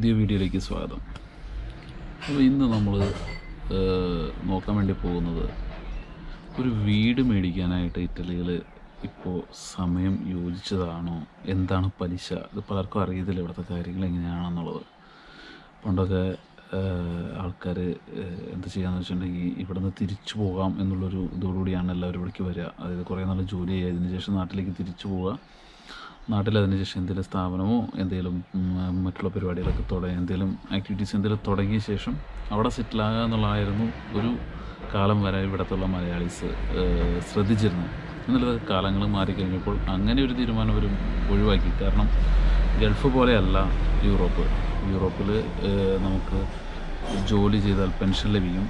പുതിയ വീഡിയോയിലേക്ക് സ്വാഗതം അപ്പോൾ ഇന്ന് നമ്മൾ നോക്കാൻ വേണ്ടി പോകുന്നത് ഒരു വീട് മേടിക്കാനായിട്ട് ഇറ്റലിയിൽ ഇപ്പോൾ സമയം യോജിച്ചതാണോ എന്താണ് പലിശ ഇത് പലർക്കും അറിയത്തില്ല ഇവിടുത്തെ കാര്യങ്ങൾ എങ്ങനെയാണെന്നുള്ളത് പണ്ടൊക്കെ ആൾക്കാർ എന്ത് ചെയ്യാന്ന് വെച്ചിട്ടുണ്ടെങ്കിൽ ഇവിടെ നിന്ന് തിരിച്ചു പോകാം എന്നുള്ളൊരു ഇതോടുകൂടിയാണ് എല്ലാവരും ഇവിടേക്ക് വരിക അതായത് കുറേ നാൾ ജോലി ചെയ്യുക ഇതിന് ശേഷം നാട്ടിലേക്ക് തിരിച്ചു പോവുക നാട്ടിൽ അതിന് ശേഷം എന്തെങ്കിലും സ്ഥാപനമോ എന്തെങ്കിലും ഉം, മറ്റുള്ള പരിപാടികളൊക്കെ തുടങ്ങി എന്തെങ്കിലും ആക്ടിവിറ്റീസ് എന്തെങ്കിലും തുടങ്ങിയ ശേഷം അവിടെ സെറ്റിലാകുക എന്നുള്ളതായിരുന്നു ഒരു കാലം വരെ ഇവിടത്തുള്ള മലയാളീസ് ഏഹ്, ശ്രദ്ധിച്ചിരുന്നത് എന്നുള്ളത് കാലങ്ങൾ മാറിക്കഴിഞ്ഞപ്പോൾ അങ്ങനെ ഒരു തീരുമാനം ഒരു ഒഴിവാക്കി കാരണം ഗൾഫ് പോലെയല്ല യൂറോപ്പ് യൂറോപ്പിൽ നമുക്ക് ജോലി ചെയ്താൽ പെൻഷൻ ലഭിക്കും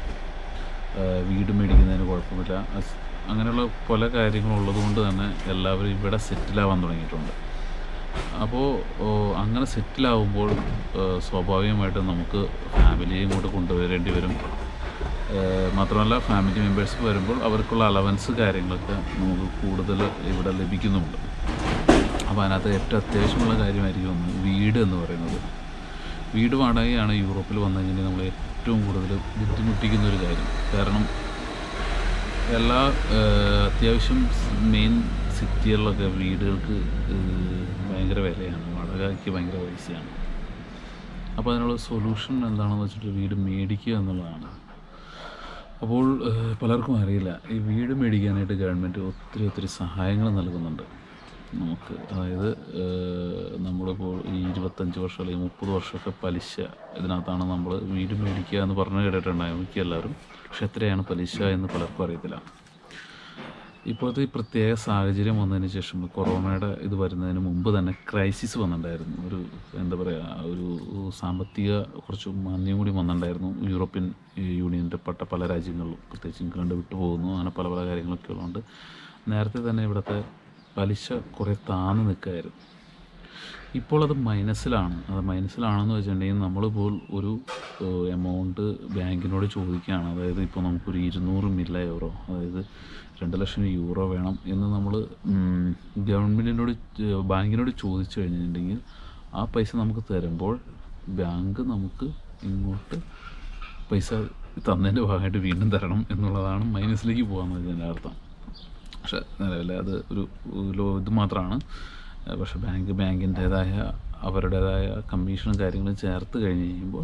ആഹ് വീട് മേടിക്കുന്നതിന് കുഴപ്പമില്ല അസ്- അങ്ങനെയുള്ള പല കാര്യങ്ങളുള്ളത് കൊണ്ട് തന്നെ എല്ലാവരും ഇവിടെ സെറ്റിലാവാൻ തുടങ്ങിയിട്ടുണ്ട് അപ്പോൾ അങ്ങനെ സെറ്റിലാവുമ്പോൾ സ്വാഭാവികമായിട്ടും നമുക്ക് ഫാമിലിയെ ഇങ്ങോട്ട് കൊണ്ടുവരേണ്ടി വരും ആഹ് മാത്രമല്ല ഫാമിലി മെമ്പേഴ്സ് വരുമ്പോൾ അവർക്കുള്ള അലവൻസ് കാര്യങ്ങളൊക്കെ നമുക്ക് കൂടുതൽ ഇവിടെ ലഭിക്കുന്നുമുണ്ട് അപ്പോൾ അതിനകത്ത് ഏറ്റവും അത്യാവശ്യമുള്ള കാര്യമായിരിക്കും ഒന്ന് വീട് എന്ന് പറയുന്നത് വീട് വാടകയാണ് യൂറോപ്പിൽ വന്നു കഴിഞ്ഞാൽ നമ്മൾ ഏറ്റവും കൂടുതൽ ബുദ്ധിമുട്ടിക്കുന്ന ഒരു കാര്യം കാരണം എല്ലാ ഏഹ്, അത്യാവശ്യം മെയിൻ സിറ്റികളിലൊക്കെ വീടുകൾക്ക് ഏഹ്, ഭയങ്കര വിലയാണ് വാടകയ്ക്ക് ഭയങ്കര പൈസയാണ് അപ്പോൾ അതിനുള്ള സൊല്യൂഷൻ എന്താണെന്ന് വെച്ചിട്ട് വീട് മേടിക്കുക എന്നുള്ളതാണ് അപ്പോൾ ഏഹ്, പലർക്കും അറിയില്ല ഈ വീട് മേടിക്കാനായിട്ട് ഗവൺമെൻറ് ഒത്തിരി ഒത്തിരി സഹായങ്ങൾ നൽകുന്നുണ്ട് നമുക്ക് അതായത് ഏഹ്, നമ്മളിപ്പോൾ ഈ ഇരുപത്തഞ്ച് വർഷം അല്ലെങ്കിൽ മുപ്പത് വർഷമൊക്കെ പലിശ ഇതിനകത്താണ് നമ്മൾ വീട് മേടിക്കുക എന്ന് പറഞ്ഞു കേട്ടിട്ടുണ്ടായിരുന്നു മിക്ക എല്ലാവരും പക്ഷെ എത്രയാണ് പലിശ എന്ന് പലർക്കും അറിയത്തില്ല ഇപ്പോഴത്തെ ഈ പ്രത്യേക സാഹചര്യം വന്നതിന് ശേഷം കൊറോണയുടെ ഇത് വരുന്നതിന് മുമ്പ് തന്നെ ക്രൈസിസ് വന്നിട്ടുണ്ടായിരുന്നു ഒരു എന്താ പറയുക ഒരു സാമ്പത്തിക കുറച്ച് മാന്ദ്യം കൂടി വന്നിട്ടുണ്ടായിരുന്നു യൂറോപ്യൻ യൂണിയൻ്റെ പെട്ട പല രാജ്യങ്ങളിലും പ്രത്യേകിച്ച് ഇംഗ്ലണ്ട് വിട്ടു പോകുന്നു അങ്ങനെ പല പല കാര്യങ്ങളൊക്കെ ഉള്ളതുകൊണ്ട് നേരത്തെ തന്നെ ഇവിടുത്തെ പലിശ കുറേ താന്ന് നിൽക്കുകയായിരുന്നു ഇപ്പോൾ അത് മൈനസിലാണ് അത് മൈനസിലാണെന്ന് വെച്ചിട്ടുണ്ടെങ്കിൽ നമ്മളിപ്പോൾ ഒരു എമൗണ്ട് ബാങ്കിനോട് ചോദിക്കുകയാണ് അതായത് ഇപ്പോൾ നമുക്കൊരു ഇരുന്നൂറ് മില്ല യൂറോ അതായത് രണ്ട് ലക്ഷം യൂറോ വേണം എന്ന് നമ്മൾ ഗവൺമെൻറ്റിനോട് ബാങ്കിനോട് ചോദിച്ചു കഴിഞ്ഞിട്ടുണ്ടെങ്കിൽ ആ പൈസ നമുക്ക് തരുമ്പോൾ ബാങ്ക് നമുക്ക് ഇങ്ങോട്ട് പൈസ തന്നതിൻ്റെ ഭാഗമായിട്ട് വീണ്ടും തരണം എന്നുള്ളതാണ് മൈനസിലേക്ക് പോകാമെന്നതിൻ്റെ അർത്ഥം പക്ഷെ നിലവിൽ അത് ഒരു ലോ ഇത് മാത്രമാണ് ഏഹ് പക്ഷെ ബാങ്ക് ബാങ്കിൻ്റേതായ അവരുടേതായ കമ്മീഷനും കാര്യങ്ങളും ചേർത്ത് കഴിഞ്ഞ് കഴിയുമ്പോൾ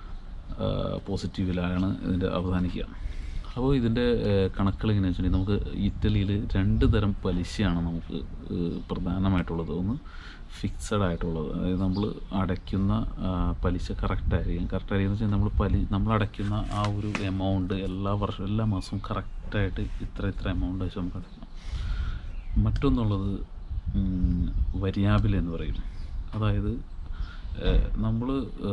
പോസിറ്റീവിലാണ് ഇതിൻ്റെ അവസാനിക്കുക അപ്പോൾ ഇതിൻ്റെ ഏഹ് കണക്കുകൾ എങ്ങനെയാണെന്ന് വെച്ചിട്ടുണ്ടെങ്കിൽ നമുക്ക് ഇറ്റലിയിൽ രണ്ട് തരം പലിശയാണ് നമുക്ക് ഏഹ് പ്രധാനമായിട്ടുള്ളത് ഒന്ന് ഫിക്സഡ് ആയിട്ടുള്ളത് അതായത് നമ്മൾ അടയ്ക്കുന്ന ആ, പലിശ കറക്റ്റായിരിക്കും കറക്റ്റായിരിക്കും എന്ന് വെച്ചാൽ നമ്മൾ പലി നമ്മൾ അടയ്ക്കുന്ന ആ ഒരു എമൗണ്ട് എല്ലാ വർഷവും എല്ലാ മാസവും കറക്റ്റായിട്ട് ഇത്ര ഇത്ര എമൗണ്ട് വെച്ച് നമുക്ക് അടയ്ക്കണം മറ്റൊന്നുള്ളത് വരിയാബിൽ എന്ന് പറയും അതായത് നമ്മൾ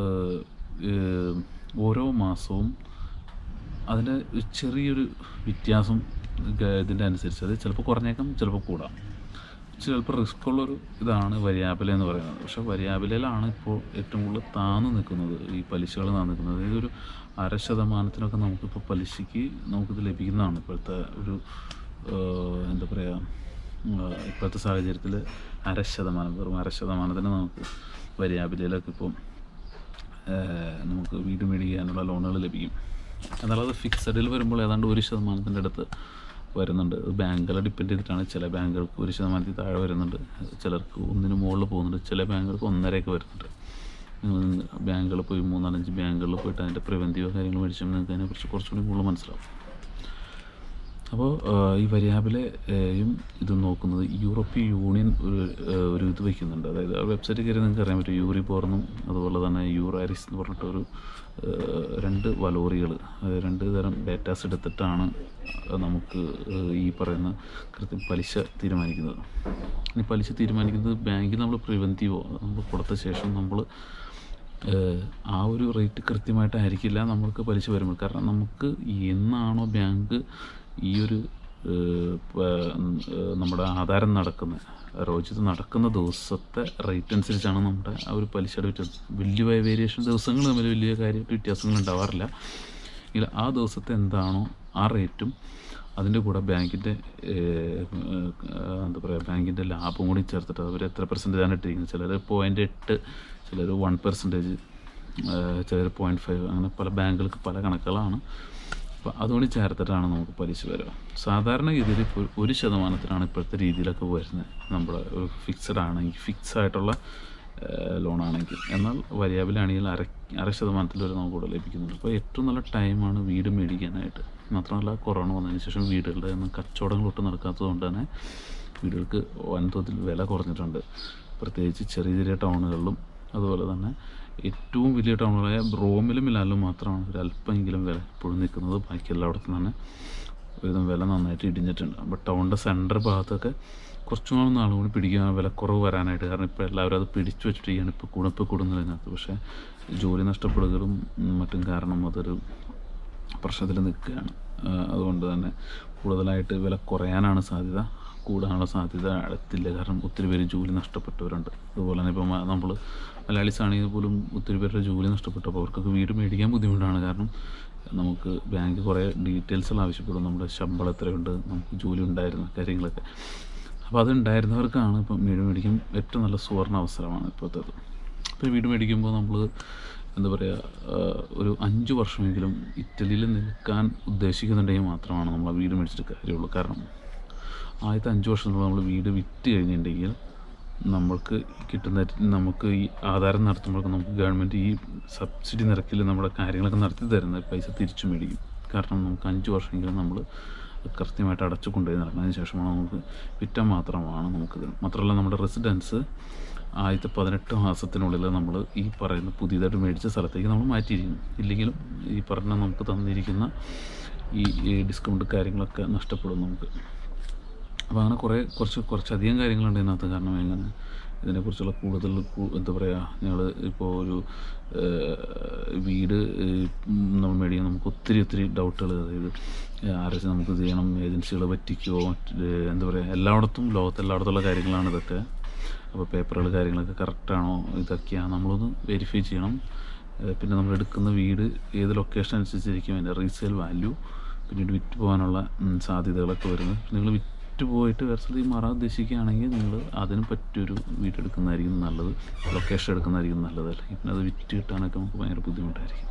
ഓരോ മാസവും അതിൻ്റെ ഒരു ചെറിയൊരു വ്യത്യാസം ഗ- ഇതിൻ്റെ അനുസരിച്ച് അത് ചിലപ്പോൾ കുറഞ്ഞേക്കാം ചിലപ്പോൾ കൂടാം ചിലപ്പോൾ റിസ്ക് ഉള്ളൊരു ഇതാണ് വരിയാബില എന്ന് പറയുന്നത് പക്ഷേ വരിയാബിലയിലാണ് ഇപ്പോൾ ഏറ്റവും കൂടുതൽ താന്നു നിൽക്കുന്നത് ഈ പലിശകൾ താന്നു നിൽക്കുന്നത് ഇതൊരു അര ശതമാനത്തിനൊക്കെ നമുക്കിപ്പോൾ പലിശയ്ക്ക് നമുക്കിത് ലഭിക്കുന്നതാണ് ഇപ്പോഴത്തെ ഒരു ഏഹ്, എന്താ പറയുക ഏഹ്, ഇപ്പോഴത്തെ സാഹചര്യത്തിൽ അര ശതമാനം വെറും അര ശതമാനത്തിന് നമുക്ക് വരിയാബിലയിലൊക്കെ ഇപ്പം ഏഹ്, നമുക്ക് വീട് മേടിക്കാനുള്ള ലോണുകൾ ലഭിക്കും എന്നാൽ അത് ഫിക്സഡിൽ വരുമ്പോൾ ഏതാണ്ട് ഒരു ശതമാനത്തിൻ്റെ അടുത്ത് വരുന്നുണ്ട് അത് ബാങ്കുകളെ ഡിപ്പെൻഡ് ചെയ്തിട്ടാണ് ചില ബാങ്കുകൾക്ക് ഒരു ശതമാനത്തിൽ താഴെ വരുന്നുണ്ട് ചിലർക്ക് ഒന്നിന് മുകളിൽ പോകുന്നുണ്ട് ചില ബാങ്കുകൾക്ക് ഒന്നരയൊക്കെ വരുന്നുണ്ട് നിങ്ങൾ ബാങ്കുകളിൽ പോയി മൂന്നാലഞ്ച് ബാങ്കുകളിൽ പോയിട്ട് അതിൻ്റെ പ്രിവെൻറ്റീവോ കാര്യങ്ങൾ മേടിച്ചാൽ നിങ്ങൾക്ക് അതിനെക്കുറിച്ച് കുറച്ചുകൂടി കൂടുതൽ മനസ്സിലാവും അപ്പോൾ ഈ വരിയാബിലെയും ഇത് നോക്കുന്നത് യൂറോപ്യൻ യൂണിയൻ ഒരു ഏഹ്, ഒരു ഇത് വയ്ക്കുന്നുണ്ട് അതായത് ആ വെബ്സൈറ്റിൽ കയറി നിങ്ങൾക്ക് അറിയാൻ പറ്റും യൂറി പോർന്നും അതുപോലെ തന്നെ യൂറാരിസ് എന്ന് പറഞ്ഞിട്ടൊരു ഏഹ്, രണ്ട് വലോറികൾ രണ്ട് തരം ഡേറ്റാസ് എടുത്തിട്ടാണ് നമുക്ക് ഏഹ്, ഈ പറയുന്ന കൃത്യം പലിശ തീരുമാനിക്കുന്നത് ഈ പലിശ തീരുമാനിക്കുന്നത് ബാങ്കിൽ നമ്മൾ പ്രിവെൻറ്റീവോ നമ്മൾ കൊടുത്ത ശേഷം നമ്മൾ ഏഹ് ആ ഒരു റേറ്റ് കൃത്യമായിട്ടായിരിക്കില്ല നമ്മൾക്ക് പലിശ വരുമ്പോൾ കാരണം നമുക്ക് എന്നാണോ ബാങ്ക് ഈ ഒരു ഏഹ് പ- ഏഹ് നമ്മുടെ ആധാരം നടക്കുന്ന റോജിത് നടക്കുന്ന ദിവസത്തെ റേറ്റ് അനുസരിച്ചാണ് നമ്മുടെ ആ ഒരു പലിശയുടെ വ്യത്യാസം വലിയ വേരിയേഷൻ ദിവസങ്ങൾ തമ്മിൽ വലിയ കാര്യമായിട്ട് വ്യത്യാസങ്ങൾ ഉണ്ടാവാറില്ല എങ്കിൽ ആ ദിവസത്തെ എന്താണോ ആ റേറ്റും അതിൻ്റെ കൂടെ ബാങ്കിൻ്റെ എന്താ പറയുക ബാങ്കിൻ്റെ ലാഭം കൂടി ചേർത്തിട്ട് അവർ എത്ര പെർസെൻറ്റേജാണ് ഇട്ടിരിക്കുന്നത് ചിലർ പോയിൻ്റ് എട്ട് ചിലർ വൺ പെർസെൻറ്റേജ് ചിലർ പോയിൻറ്റ് ഫൈവ് അങ്ങനെ പല ബാങ്കുകൾക്ക് പല കണക്കുകളാണ് അപ്പോൾ അതുകൊണ്ട് ചേർത്തിട്ടാണ് നമുക്ക് പലിശ വരിക സാധാരണ രീതിയിൽ ഇപ്പോൾ ഒരു ശതമാനത്തിനാണ് ഇപ്പോഴത്തെ രീതിയിലൊക്കെ വരുന്നത് നമ്മുടെ ഒരു ഫിക്സഡ് ആണെങ്കിൽ ഫിക്സ് ആയിട്ടുള്ള ലോണാണെങ്കിൽ എന്നാൽ variable അര അര ശതമാനത്തിൽ വരെ നമുക്ക് ഇവിടെ ലഭിക്കുന്നുണ്ട് അപ്പോൾ ഏറ്റവും നല്ല ടൈമാണ് വീട് മേടിക്കാനായിട്ട് മാത്രമല്ല കൊറോണ വന്നതിന് ശേഷം വീടുകളുടെ ഒന്നും കച്ചവടങ്ങൾ ഒട്ടും നടക്കാത്തത് കൊണ്ട് തന്നെ വീടുകൾക്ക് വൻതോതിൽ വില കുറഞ്ഞിട്ടുണ്ട് പ്രത്യേകിച്ച് ചെറിയ ചെറിയ ടൗണുകളിലും അതുപോലെ തന്നെ ഏറ്റവും വലിയ ടൗണുകളായ ബ്രോമിലും മിലാനിലും മാത്രമാണ് ഒരു അല്പമെങ്കിലും വില ഇപ്പോഴും നിൽക്കുന്നത് ബാക്കി എല്ലായിടത്തും തന്നെ ഒരുവിധം വില നന്നായിട്ട് ഇടിഞ്ഞിട്ടുണ്ട് അപ്പോൾ ടൗണിൻ്റെ സെൻറ്റർ ഭാഗത്തൊക്കെ കുറച്ചും കൂടെ നാളും കൂടി പിടിക്കാൻ വിലക്കുറവ് വരാനായിട്ട് കാരണം ഇപ്പോൾ എല്ലാവരും അത് പിടിച്ചു വെച്ചിട്ടിരിക്കുകയാണ് ഇപ്പോൾ കൂടും ഇപ്പോൾ കൂടുന്നില്ല ഇതിനകത്ത് പക്ഷേ ജോലി നഷ്ടപ്പെടുകയും മറ്റും കാരണം അതൊരു പ്രശ്നത്തിൽ നിൽക്കുകയാണ് ആ, അതുകൊണ്ട് തന്നെ കൂടുതലായിട്ട് വില കുറയാനാണ് സാധ്യത കൂടാനുള്ള സാധ്യത അടുത്തില്ല കാരണം ഒത്തിരി പേര് ജോലി നഷ്ടപ്പെട്ടവരുണ്ട് അതുപോലെ തന്നെ ഇപ്പോൾ നമ്മൾ മലയാളീസ് ആണെങ്കിൽ പോലും ഒത്തിരി പേരുടെ ജോലി നഷ്ടപ്പെട്ടു അപ്പോൾ അവർക്കൊക്കെ വീട് മേടിക്കാൻ ബുദ്ധിമുട്ടാണ് കാരണം നമുക്ക് ബാങ്ക് കുറേ ഡീറ്റെയിൽസുകൾ ആവശ്യപ്പെടും നമ്മുടെ ശമ്പളം എത്രയുണ്ട് നമുക്ക് ജോലി ഉണ്ടായിരുന്ന കാര്യങ്ങളൊക്കെ അപ്പോൾ അത് ഉണ്ടായിരുന്നവർക്കാണ് ഇപ്പം വീട് മേടിക്കാൻ ഏറ്റവും നല്ല സുവർണ അവസരമാണ് ഇപ്പോഴത്തേത് ഇപ്പോൾ വീട് മേടിക്കുമ്പോൾ നമ്മൾ എന്താ പറയുക ഒരു അഞ്ച് വർഷമെങ്കിലും ഇറ്റലിയിൽ നിൽക്കാൻ ഉദ്ദേശിക്കുന്നുണ്ടെങ്കിൽ മാത്രമാണ് നമ്മൾ ആ വീട് മേടിച്ചിട്ട് കാര്യമുള്ളൂ കാരണം ആദ്യത്തെ അഞ്ച് വർഷത്തിൽ നമ്മൾ വീട് വിറ്റ് കഴിഞ്ഞിട്ടുണ്ടെങ്കിൽ നമ്മൾക്ക് കിട്ടുന്ന നമുക്ക് ഈ ആധാരം നടത്തുമ്പോൾ നമുക്ക് ഗവൺമെൻറ് ഈ സബ്സിഡി നിരക്കിൽ നമ്മുടെ കാര്യങ്ങളൊക്കെ നടത്തി തരുന്ന പൈസ തിരിച്ചു മേടിക്കും കാരണം നമുക്ക് അഞ്ച് വർഷമെങ്കിലും നമ്മൾ കൃത്യമായിട്ട് അടച്ചു കൊണ്ടുപോയി നടന്നതിന് ശേഷമാണ് നമുക്ക് വിറ്റാൽ മാത്രമാണ് നമുക്ക് ഇത് മാത്രമല്ല നമ്മുടെ റെസിഡൻസ് ആദ്യത്തെ പതിനെട്ട് മാസത്തിനുള്ളിൽ നമ്മൾ ഈ പറയുന്ന പുതിയതായിട്ട് മേടിച്ച സ്ഥലത്തേക്ക് നമ്മൾ മാറ്റിയിരിക്കും ഇല്ലെങ്കിലും ഈ പറഞ്ഞ നമുക്ക് തന്നിരിക്കുന്ന ഈ ഈ ഡിസ്കൗണ്ട് കാര്യങ്ങളൊക്കെ നഷ്ടപ്പെടും നമുക്ക് അപ്പോൾ അങ്ങനെ കുറേ കുറച്ച് കുറച്ചധികം കാര്യങ്ങളുണ്ട് ഇതിനകത്ത് കാരണം എങ്ങനെ ഇതിനെക്കുറിച്ചുള്ള കൂടുതൽ കു- എന്താ പറയുക ഞങ്ങൾ ഇപ്പോൾ ഒരു ഏഹ്, വീട് ഏഹ്, നമ്മൾ മേടിക്കാൻ നമുക്ക് ഒത്തിരി ഒത്തിരി ഡൗട്ടുകൾ അതായത് ആരൊക്കെ നമുക്ക് ഇത് ചെയ്യണം ഏജൻസികളെ പറ്റിക്കുമോ മറ്റ് എന്താ പറയുക എല്ലായിടത്തും ലോകത്ത് എല്ലായിടത്തുള്ള കാര്യങ്ങളാണ് ഇതൊക്കെ അപ്പോൾ പേപ്പറുകൾ കാര്യങ്ങളൊക്കെ കറക്റ്റാണോ ഇതൊക്കെയാണ് നമ്മളൊന്ന് വെരിഫൈ ചെയ്യണം ഏഹ്, പിന്നെ നമ്മൾ എടുക്കുന്ന വീട് ഏത് ലൊക്കേഷൻ അനുസരിച്ചിരിക്കും അതിൻ്റെ റീസെയിൽ വാല്യൂ പിന്നീട് വിറ്റ് പോകാനുള്ള ഉം, സാധ്യതകളൊക്കെ വരുന്നത് നിങ്ങൾ വിറ്റ് പോയിട്ട് വേറെ സ്ഥലത്തേക്ക് മാറാൻ ഉദ്ദേശിക്കുകയാണെങ്കിൽ നിങ്ങൾ അതിന് പറ്റിയൊരു വീടെടുക്കുന്നതായിരിക്കും നല്ലത് ലൊക്കേഷൻ എടുക്കുന്നതായിരിക്കും നല്ലത് അല്ലെങ്കിൽ പിന്നെ അത് വിറ്റ് കിട്ടാനൊക്കെ നമുക്ക് ഭയങ്കര ബുദ്ധിമുട്ടായിരിക്കും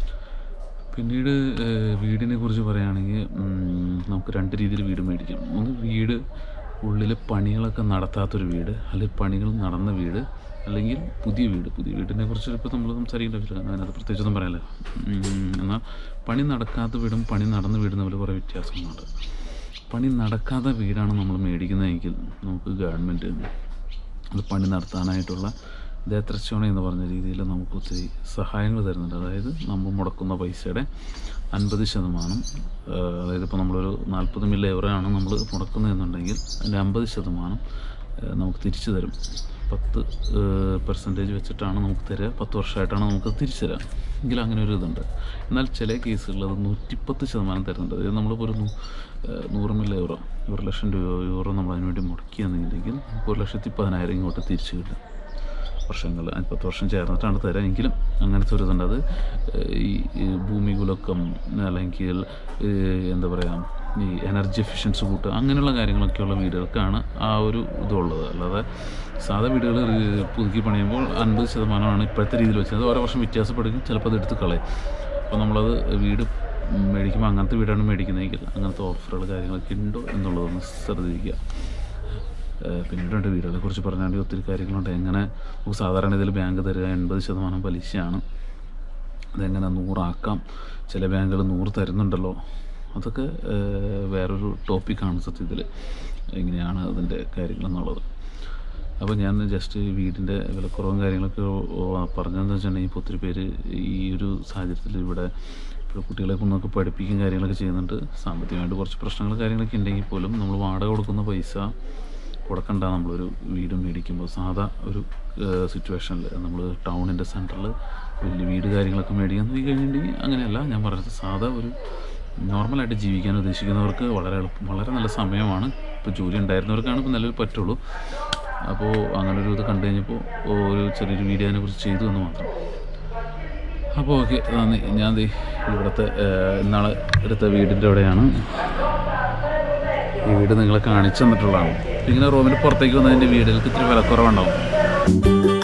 പിന്നീട് ഏഹ്, വീടിനെ കുറിച്ച് പറയുകയാണെങ്കിൽ ഉം, നമുക്ക് രണ്ട് രീതിയിൽ വീട് മേടിക്കാം ഒന്ന് വീട് ഉള്ളിൽ പണികളൊക്കെ നടത്താത്തൊരു വീട് അല്ലെങ്കിൽ പണികൾ നടന്ന വീട് അല്ലെങ്കിൽ പുതിയ വീട് പുതിയ വീടിനെ കുറിച്ച് ഇപ്പോൾ നമ്മൾ സംസാരിക്കേണ്ട ആവശ്യമില്ല അതിനകത്ത് പ്രത്യേകിച്ചൊന്നും പറയാനില്ല ഉം, എന്നാൽ പണി നടക്കാത്ത വീടും പണി നടന്ന വീടും തമ്മിൽ കുറേ വ്യത്യാസങ്ങളുണ്ട് പണി നടക്കാത്ത വീടാണ് നമ്മൾ മേടിക്കുന്നതെങ്കിൽ നമുക്ക് ഗവൺമെൻറ് അത് പണി നടത്താനായിട്ടുള്ള ദേത്രച്ചോണ എന്ന് പറഞ്ഞ രീതിയിൽ നമുക്ക് ഒത്തിരി സഹായങ്ങൾ തരുന്നുണ്ട് അതായത് നമ്മൾ മുടക്കുന്ന പൈസയുടെ അൻപത് ശതമാനം ആ, അതായത് ഇപ്പോൾ നമ്മളൊരു നാൽപ്പത് മില്ല് എവറാണ് നമ്മൾ മുടക്കുന്നതെന്നുണ്ടെങ്കിൽ അതിൻ്റെ അമ്പത് ശതമാനം ആ, നമുക്ക് തിരിച്ചു തരും പത്ത് പെർസെൻറ്റേജ് വെച്ചിട്ടാണ് നമുക്ക് തരിക പത്ത് വർഷമായിട്ടാണ് നമുക്ക് തിരിച്ചു തരിക എങ്കിൽ അങ്ങനെ ഒരു ഇതുണ്ട് എന്നാൽ ചില കേസുകളിൽ അത് നൂറ്റിപ്പത്ത് ശതമാനം തരുന്നുണ്ട് അതായത് നമ്മളിപ്പോൾ ഒരു നൂ- ഏഹ് നൂറ് മില്ല് യൂറോ ഒരു ലക്ഷം രൂപ യൂറോ നമ്മൾ അതിന് വേണ്ടി മുടക്കിയെന്നുണ്ടെങ്കിൽ നമുക്ക് ഒരു ലക്ഷത്തി പതിനായിരം ഇങ്ങോട്ട് തിരിച്ചു കിട്ടും വർഷങ്ങൾ പത്ത് വർഷം ചേർന്നിട്ടാണ് തരാം എങ്കിലും അങ്ങനത്തെ ഒരു ഇതുണ്ട് അത് ഏഹ് ഈ ഈ ഭൂമി കുലക്കം അല്ലെങ്കിൽ ഏഹ് എന്താ പറയുക ഈ എനർജി എഫിഷ്യൻസി കൂട്ടുക അങ്ങനെയുള്ള കാര്യങ്ങളൊക്കെയുള്ള വീടുകൾക്കാണ് ആ ഒരു ഇതുള്ളത് അല്ലാതെ സാധാ വീടുകൾ പുതുക്കി പണിയുമ്പോൾ അൻപത് ശതമാനമാണ് ഇപ്പോഴത്തെ രീതിയിൽ വെച്ചത് അത് ഓരോ വർഷം വ്യത്യാസപ്പെടുകയും ചിലപ്പോൾ അത് എടുത്ത് കളയും അപ്പോൾ നമ്മളത് വീട് മേടിക്കുമ്പോൾ അങ്ങനത്തെ വീടാണ് മേടിക്കുന്നതെങ്കിൽ അങ്ങനത്തെ ഓഫറുകൾ കാര്യങ്ങളൊക്കെ ഉണ്ടോ എന്നുള്ളതൊന്ന് ശ്രദ്ധിക്കുക ഏഹ് പിന്നീടുണ്ട് വീടുകളെ കുറിച്ച് പറഞ്ഞാൽ ഒത്തിരി കാര്യങ്ങളുണ്ട് എങ്ങനെ നമുക്ക് സാധാരണ ഇതിൽ ബാങ്ക് തരിക എൺപത് ശതമാനം പലിശയാണ് അതെങ്ങനെ നൂറാക്കാം ചില ബാങ്കുകൾ നൂറ് തരുന്നുണ്ടല്ലോ അതൊക്കെ ഏഹ് വേറൊരു ടോപ്പിക്കാണ് സത്യത്തിൽ എങ്ങനെയാണ് അതിൻ്റെ കാര്യങ്ങളെന്നുള്ളത് അപ്പോൾ ഞാൻ ജസ്റ്റ് ഈ വീടിൻ്റെ വിലക്കുറവും കാര്യങ്ങളൊക്കെ ഓ- പറഞ്ഞതെന്ന് വെച്ചിട്ടുണ്ടെങ്കിൽ ഇപ്പോൾ ഒത്തിരി പേര് ഈ ഒരു സാഹചര്യത്തിൽ ഇവിടെ ഇപ്പോൾ കുട്ടികളെ കൊണ്ടൊക്കെ പഠിപ്പിക്കും കാര്യങ്ങളൊക്കെ ചെയ്യുന്നുണ്ട് സാമ്പത്തികമായിട്ട് കുറച്ച് പ്രശ്നങ്ങൾ കാര്യങ്ങളൊക്കെ ഉണ്ടെങ്കിൽ പോലും നമ്മൾ വാടക കൊടുക്കുന്ന പൈസ കൊടുക്കണ്ട നമ്മളൊരു വീട് മേടിക്കുമ്പോൾ സാധാ ഒരു സിറ്റുവേഷനിൽ നമ്മൾ ടൗണിൻ്റെ സെൻറ്ററിൽ വലിയ വീട് കാര്യങ്ങളൊക്കെ മേടിക്കാൻ പോയി കഴിഞ്ഞിട്ടുണ്ടെങ്കിൽ അങ്ങനെയല്ല ഞാൻ പറഞ്ഞത് സാധാ ഒരു നോർമലായിട്ട് ജീവിക്കാൻ ഉദ്ദേശിക്കുന്നവർക്ക് വളരെ എളുപ്പം വളരെ നല്ല സമയമാണ് ഇപ്പോൾ ജോലി ഉണ്ടായിരുന്നവർക്കാണ് ഇപ്പോൾ നിലവിൽ പറ്റുള്ളൂ അപ്പോൾ അങ്ങനെ ഒരു ഇത് കണ്ടു കഴിഞ്ഞപ്പോൾ ഒരു ചെറിയൊരു വീഡിയോ അതിനെക്കുറിച്ച് ചെയ്തു എന്ന് മാത്രം അപ്പോൾ ഓക്കെ നന്ദി ഞാൻ ദേ ഇവിടുത്തെ ഏഹ്, ഇന്നാളെ എടുത്ത വീടിൻ്റെ അവിടെയാണ് ഈ വീട് നിങ്ങളെ കാണിച്ചു തന്നിട്ടുള്ളതാണ് ഇങ്ങനെ റൂമിന് പുറത്തേക്ക് വന്നതിൻ്റെ വീടുകൾക്ക് ഇത്തിരി വിലക്കുറവുണ്ടാവും